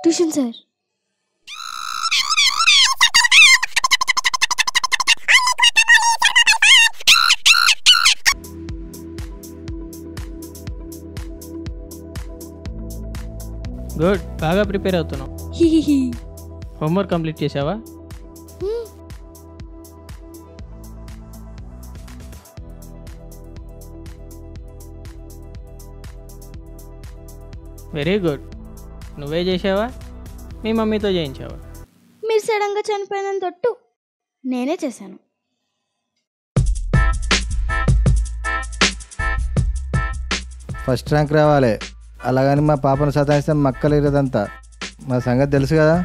Tuition sir good బాగా prepare అవుతున్నావు హిహిహి హోంవర్క్ కంప్లీట్ చేసావా వెరీ గుడ్ నువ్వే చేసావా మీ మమ్మీతో చేయించావా మీరు సడన్గా చనిపోయిన తొట్టు నేనే చేశాను ఫస్ట్ ర్యాంక్ రావాలి అలాగని మా పాపను సతాయిస్తే మక్కలేదంతా మా సంగతి తెలుసు కదా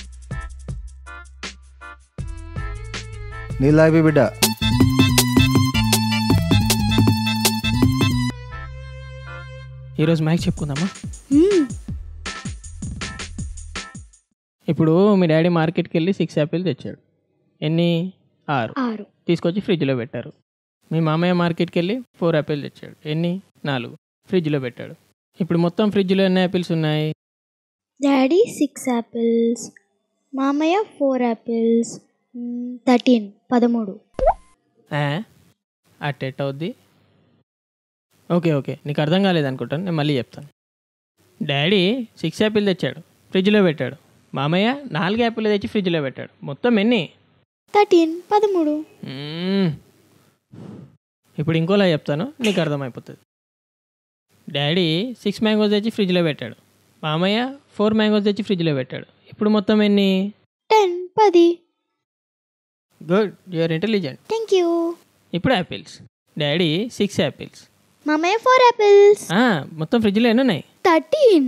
నీళ్ళాపి బిడ్డ ఈరోజు మ్యాచ్ చెప్పుకుందామా మ్మ్. ఇప్పుడు మీ డాడీ మార్కెట్కి వెళ్ళి సిక్స్ యాపిల్ తెచ్చాడు ఎన్ని ఆరు ఆరు తీసుకొచ్చి ఫ్రిడ్జ్లో పెట్టారు మీ మామయ్య మార్కెట్కి వెళ్ళి ఫోర్ యాపిల్ తెచ్చాడు ఎన్ని నాలుగు ఫ్రిడ్జ్లో పెట్టాడు ఇప్పుడు మొత్తం ఫ్రిడ్జ్లో ఎన్ని యాపిల్స్ ఉన్నాయి డాడీ సిక్స్ యాపిల్స్ మామయ్య ఫోర్ యాపిల్స్ థర్టీన్ పదమూడు అట్టెట్ అవుద్ది ఓకే ఓకే నీకు అర్థం కాలేదు అనుకుంటాను నేను మళ్ళీ చెప్తాను డాడీ సిక్స్ యాపిల్ తెచ్చాడు ఫ్రిడ్జ్లో పెట్టాడు మామయ్య నాలుగు యాపిల్ తెచ్చి ఫ్రిడ్జ్లో పెట్టాడు మొత్తం ఎన్ని థర్టీన్ పదమూడు మ్మ్. ఇప్పుడు ఇంకోలా చెప్తాను నీకు అర్థమైపోతుంది డాడీ సిక్స్ మ్యాంగోస్ తెచ్చి ఫ్రిడ్జ్లో పెట్టాడు మామయ్య ఫోర్ మ్యాంగోస్ తెచ్చి ఫ్రిడ్జ్లో పెట్టాడు ఇప్పుడు మొత్తం ఎన్ని టెన్ పది good you're intelligent thank you ఇప్పుడు యాపిల్స్ డాడీ సిక్స్ యాపిల్స్ మామయ్య ఫోర్ యాపిల్స్ మొత్తం ఫ్రిడ్జ్లో ఎన్ని ఉన్నాయి థర్టీన్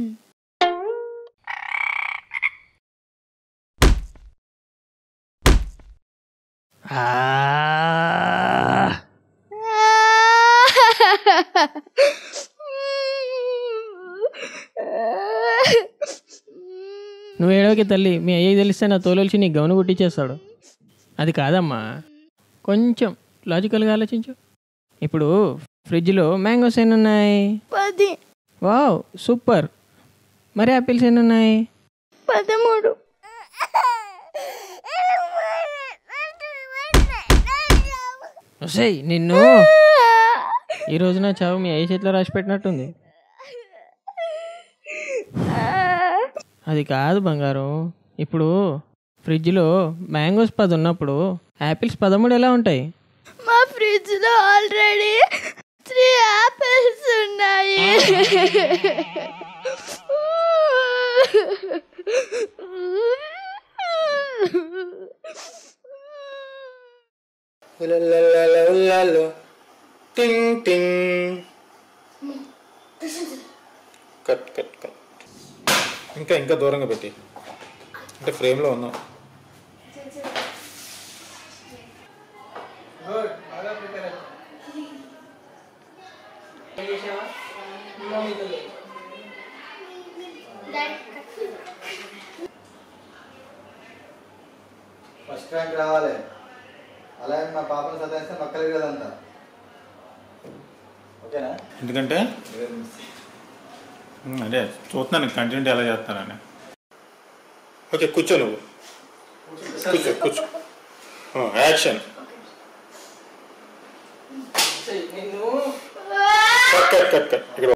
నువ్వు ఏడవకి తల్లి మీ అయ్యకి తెలిస్తే నా తోలొలిచి నీ గౌను కుట్టించేస్తాడు అది కాదమ్మా కొంచెం లాజికల్గా ఆలోచించు ఇప్పుడు ఫ్రిడ్జ్లో మ్యాంగోస్ ఎన్ని ఉన్నాయి పది వావ్ సూపర్ మరి యాపిల్స్ ఎన్ని ఉన్నాయి పదమూడు వస్తాయి నిన్ను ఈ రోజు నా చావు మీ అయ్య చేతిలో రాసి పెట్టినట్టుంది అది కాదు బంగారం ఇప్పుడు ఫ్రిడ్జ్లో మ్యాంగోస్ పది ఉన్నప్పుడు యాపిల్స్ పదమూడు ఎలా ఉంటాయి మా ఫ్రిడ్జ్ లో ఆల్రెడీ త్రీ యాపిల్స్ ఉన్నాయి టింగ్ టింగ్ కట్ కట్ కట్ ఇంకా ఇంకా దూరంగా పెట్టి అంటే ఫ్రేమ్లో ఉన్నాం ఫస్ట్ ర్యాంక్ రావాలి అలాగే మా పాపను సతాయిస్తే మక్కలేదంతా ఓకేనా ఎందుకంటే ఉమ్, అదే చూస్తున్నాను కంటెంట్ ఎలా చేస్తానని ఓకే కూర్చో నువ్వు కూర్చో కూర్చో action cut cut cut cut ఇక్కడ